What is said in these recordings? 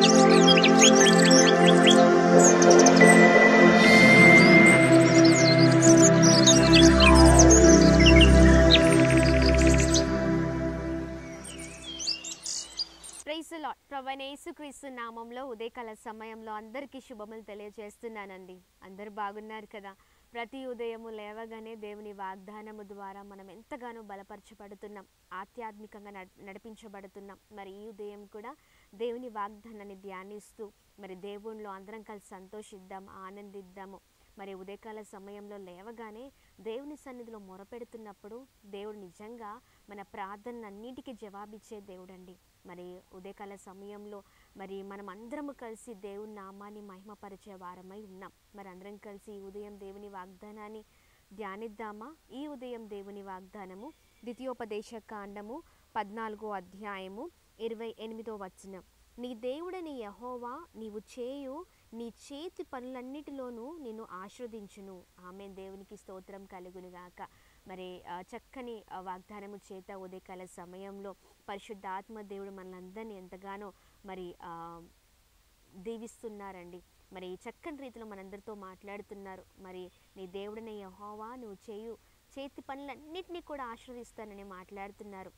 price lord ప్రవణ యేసుక్రీస్తు నామంలో ఉదయకాల సమయంలో అందరికీ శుభములు తెలియజేస్తున్నానండి అందరూ బాగున్నారు కదా ప్రతి ఉదయము లేవగానే దేవుని వాగ్దానము ద్వారా మనం ఎంతగానో బలపరచబడుతున్నాం ఆధ్యాత్మికంగా నడ- నడిపించబడుతున్నాం మరి ఈ ఉదయం కూడా దేవుని వాగ్దానాన్ని ధ్యానిస్తూ మరి దేవునిలో అందరం కలిసి సంతోషిద్దాం ఆనందిద్దాము మరి ఉదయకాల సమయంలో లేవగానే దేవుని సన్నిధిలో మొరపెడుతున్నప్పుడు దేవుడు నిజంగా మన ప్రార్థనలన్నిటికీ జవాబిచ్చే దేవుడండి మరి ఉదయకాల సమయంలో మరి మనం అందరము కలిసి దేవుని నామాన్ని మహిమపరిచే వారమై ఉన్నాం మరి అందరం కలిసి ఈ ఉదయం దేవుని వాగ్దానాన్ని ధ్యానిద్దామా ఈ ఉదయం దేవుని వాగ్దానము ద్వితీయోపదేశ కాండము పద్నాలుగో అధ్యాయము ఇరవై ఎనిమిదో వచనం నీ దేవుడని యహోవా నీవు చేయు నీ చేతి పనులన్నిటిలోనూ నిన్ను ఆశీర్వదించును ఆమె దేవునికి స్తోత్రం కలుగునుగాక మరి ఆ, చక్కని ఆ, వాగ్దానము చేత ఉదయకాల సమయంలో పరిశుద్ధాత్మ దేవుడు మనలందరినీ ఎంతగానో మరి ఆ, దీవిస్తున్నారండి మరి ఈ చక్కని రీతిలో మనందరితో మాట్లాడుతున్నారు మరి నీ దేవుడిని యహోవా నువ్వు చేయు చేతి పనులన్నిటినీ కూడా ఆశీర్వదిస్తానని మాట్లాడుతున్నారు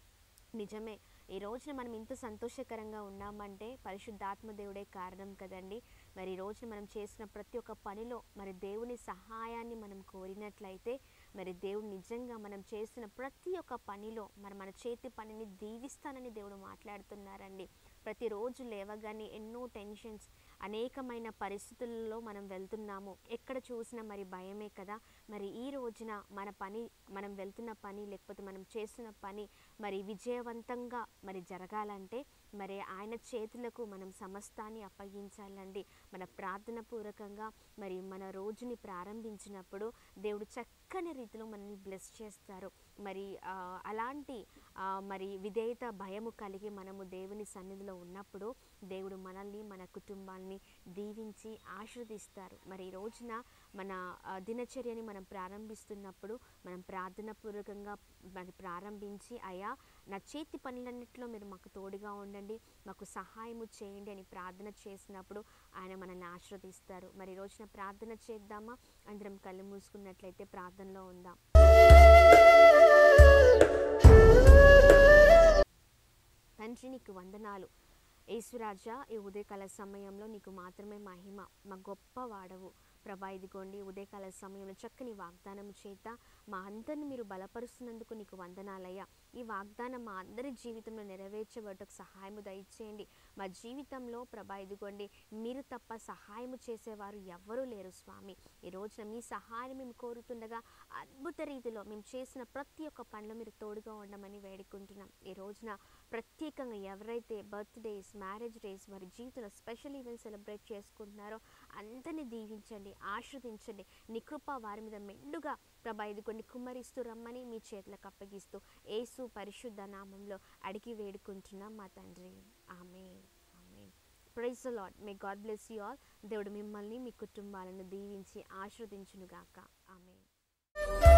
నిజమే ఈ రోజున మనం ఇంత సంతోషకరంగా ఉన్నామంటే పరిశుద్ధాత్మ దేవుడే కారణం కదండి మరి ఈ రోజున మనం చేసిన ప్రతి ఒక్క పనిలో మరి దేవుని సహాయాన్ని మనం కోరినట్లయితే మరి దేవుడు నిజంగా మనం చేసిన ప్రతి ఒక్క పనిలో మరి మన చేతి పనిని దీవిస్తానని దేవుడు మాట్లాడుతున్నారండి ప్రతిరోజు లేవగానే ఎన్నో టెన్షన్స్ అనేకమైన పరిస్థితులలో మనం వెళ్తున్నాము ఎక్కడ చూసినా మరి భయమే కదా మరి ఈ రోజున మన పని మనం వెళ్తున్న పని లేకపోతే మనం చేస్తున్న పని మరి విజయవంతంగా మరి జరగాలంటే మరి ఆయన చేతులకు మనం సమస్తాన్ని అప్పగించాలండి మన ప్రార్థన పూర్వకంగా మరి మన రోజుని ప్రారంభించినప్పుడు దేవుడు చక్కని రీతిలో మనల్ని బ్లెస్ చేస్తారు మరి ఆ, అలాంటి ఆ, మరి విధేయత భయము కలిగి మనము దేవుని సన్నిధిలో ఉన్నప్పుడు దేవుడు మనల్ని మన కుటుంబాన్ని దీవించి ఆశీర్వదిస్తారు మరి ఈ రోజున మన ఆ, దినచర్యని మనం ప్రారంభిస్తున్నప్పుడు మనం ప్రార్థన పూర్వకంగా మరి ప్రారంభించి అయా నా చేతి పనులన్నింటిలో మీరు మాకు తోడుగా ఉండండి మాకు సహాయము చేయండి అని ప్రార్థన చేసినప్పుడు ఆయన మనల్ని ఆశీర్వదిస్తారు మరి ఈ రోజున ప్రార్థన చేద్దామా అందరం కళ్ళు మూసుకున్నట్లయితే ప్రార్థనలో ఉందాం తండ్రి నీకు వందనాలు యేసురాజా ఈ ఉదయకాల సమయంలో నీకు మాత్రమే మహిమ మా గొప్ప వాడవు ప్రభా ఇదిగోండి ఉదయకాల సమయంలో చక్కని వాగ్దానం చేత మా అందరిని మీరు బలపరుస్తున్నందుకు నీకు వందనాలయ్యా ఈ వాగ్దానం మా అందరి జీవితంలో నెరవేర్చబడటకు సహాయము దయచేయండి మా జీవితంలో ప్రభా ఇదిగోండి మీరు తప్ప సహాయము చేసేవారు ఎవ్వరూ లేరు స్వామి ఈ రోజున మీ సహాయం మేము కోరుతుండగా అద్భుత రీతిలో మేము చేసిన ప్రతి ఒక్క పనిలో మీరు తోడుగా ఉండమని వేడుకుంటున్నాం ఈ రోజున ప్రత్యేకంగా ఎవరైతే బర్త్డేస్ మ్యారేజ్ డేస్ వారి జీవితంలో స్పెషల్ ఈవెంట్ సెలబ్రేట్ చేసుకుంటున్నారో అందరినీ దీవించండి ఆశ్రదించండి నీ కృప వారి మీద మెండుగా ప్రభా ఇదిగోండి కుమ్మరిస్తూ రమ్మని మీ చేతులకు అప్పగిస్తూ ఏసు పరిశుద్ధ నామంలో అడిగి వేడుకుంటున్నాం మా తండ్రి ఆమె ఆమె praise Lord may God bless you all దేవుడు మిమ్మల్ని మీ కుటుంబాలను దీవించి ఆశ్రదించునుగాక ఆమె